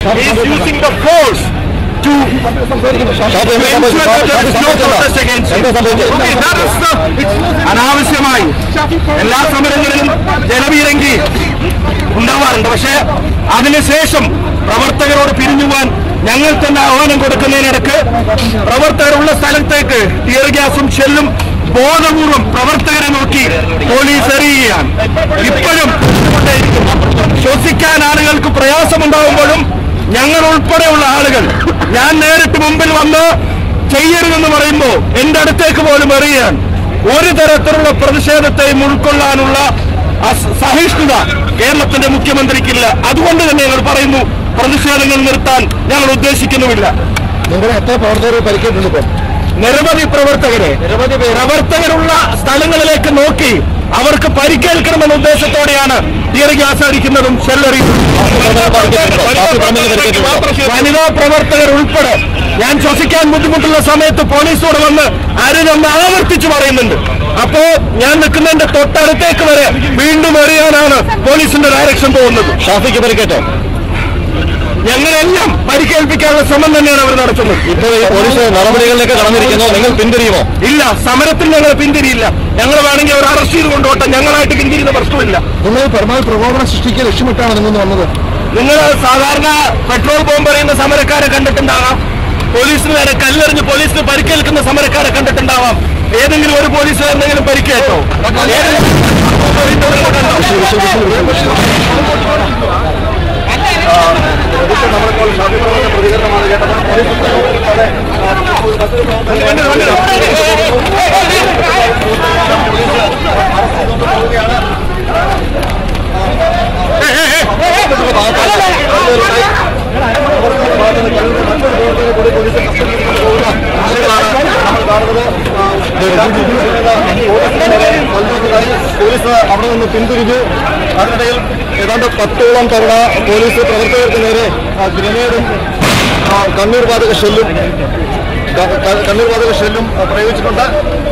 He is using the force to ensure that there is no protest against him. Okay, that is the, അനാവശ്യമായി എല്ലാ സമരങ്ങളിലും ജനപീരങ്കി ഉണ്ടാവാറുണ്ട് പക്ഷേ അതിനുശേഷം പ്രവർത്തകരോട് പിരിഞ്ഞുപോകാൻ ഞങ്ങൾ തന്നെ ആഹ്വാനം കൊടുക്കുന്നതിനിടക്ക് പ്രവർത്തകരുള്ള സ്ഥലത്തേക്ക് ടിയർ ഗ്യാസും ഷെല്ലും ബോധപൂർവം പ്രവർത്തകരെ നോക്കി പോലീസ് എറിയുകയാണ് ഇപ്പോഴും കൊണ്ടേയിരിക്കുന്നു. ശ്വസിക്കാൻ ആളുകൾക്ക് പ്രയാസമുണ്ടാകുമ്പോഴും ഞങ്ങൾ ഉൾപ്പെടെയുള്ള ആളുകൾ ഞാൻ നേരിട്ട് മുമ്പിൽ വന്ന് ചെയ്യരുതെന്ന് പറയുമ്പോൾ എന്റെ അടുത്തേക്ക് പോലും എറിയുകയാണ് ഒരു തരത്തിലുള്ള പ്രതിഷേധത്തെയും ഉൾക്കൊള്ളാനുള്ള അസ- സഹിഷ്ണുത കേരളത്തിന്റെ മുഖ്യമന്ത്രിക്കില്ല അതുകൊണ്ട് തന്നെ ഞങ്ങൾ പറയുന്നു പ്രതിഷേധങ്ങൾ നിർത്താൻ ഞങ്ങൾ ഉദ്ദേശിക്കുന്നുമില്ല നിങ്ങളുടെ എത്ര പ്രവർത്തകർ പരിക്കേറ്റുണ്ട് ഇപ്പം നിരവധി പ്രവർത്തകരെ നിരവധി സ്ഥലങ്ങളുള്ള സ്ഥലങ്ങളിലേക്ക് നോക്കി അവർക്ക് പരിക്കേൽക്കണമെന്ന ഉദ്ദേശത്തോടെയാണ് ടിയർ ഗ്യാസ് അടിക്കുന്നതും ഷെല്ലറിയുന്നതും വനിതാ പ്രവർത്തകർ ഉൾപ്പെടെ ഞാൻ ശ്വസിക്കാൻ ബുദ്ധിമുട്ടുള്ള സമയത്ത് പോലീസോട് വന്ന് അരുതെന്ന് ആവർത്തിച്ചു പറയുന്നുണ്ട് അപ്പോ ഞാൻ നിൽക്കുന്നതിന്റെ തൊട്ടടുത്തേക്ക് വരെ വീണ്ടും എറിയാനാണ് പോലീസിന്റെ ഡയറക്ഷൻ പോകുന്നത് ഷാഫിക്ക് പരിക്കേറ്റോ ഞങ്ങളെല്ലാം പരിക്കേൽപ്പിക്കാനുള്ള ശ്രമം തന്നെയാണ് അവർ നടത്തുന്നത് ഇപ്പോൾ ഈ പോലീസ് നടപടികളിലേക്ക് കടന്നിരിക്കുന്നു നിങ്ങൾ പിന്തിരിയുമോ ഇല്ല സമരത്തിൽ ഞങ്ങൾ പിന്തിരിയില്ല ഞങ്ങൾ വേണമെങ്കിൽ അവർ അറസ്റ്റ് ചെയ്ത് കൊണ്ടുപോട്ടെ ഞങ്ങളായിട്ട് പിന്തിരിയുന്ന പ്രശ്നമില്ല നിങ്ങൾ പരമാവധി പ്രകോപനം സൃഷ്ടിക്കാൻ ലക്ഷ്യമിട്ടാണ് നിങ്ങൾ വന്നത് നിങ്ങൾ സാധാരണ പെട്രോൾ ബോംബ് എറിയുന്ന സമരക്കാരെ കണ്ടിട്ടുണ്ടാകാം പോലീസിന് നേരെ കല്ലെറിഞ്ഞ് പോലീസിന് പരിക്കേൽക്കുന്ന സമരക്കാരെ കണ്ടിട്ടുണ്ടാവാം ഏതെങ്കിലും ഒരു പോലീസ് എന്തെങ്കിലും പരിക്കേറ്റോ പോലീസ് അവിടെ നിന്ന് പിന്തിരിഞ്ഞു അതിനിടയിൽ ഏതാണ്ട് പത്തോളം തവണ പോലീസ് പ്രവർത്തകർക്ക് നേരെ ആ, ഗ്രനേഡും ആ, കണ്ണീർ വാതക ഷെല്ലും ക- ക- കണ്ണീർ വാതക ഷെല്ലും ആ, പ്രയോഗിച്ചിട്ടുണ്ട്